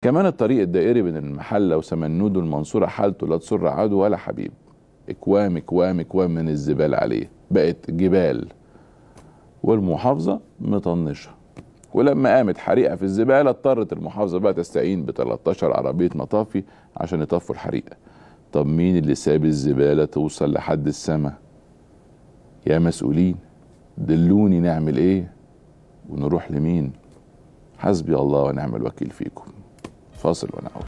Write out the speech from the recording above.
كمان الطريق الدائري بين المحلة وسمنود والمنصورة حالته لا تسر عدو ولا حبيب اكوام اكوام اكوام من الزبالة عليه بقت جبال والمحافظة مطنشة ولما قامت حريقة في الزبالة اضطرت المحافظة بقى تستعين ب 13 عربية مطافي عشان يطفوا الحريقة طب مين اللي ساب الزبالة توصل لحد السما يا مسؤولين دلوني نعمل ايه ونروح لمين حسبي الله ونعم الوكيل فيكم فاصل ونعود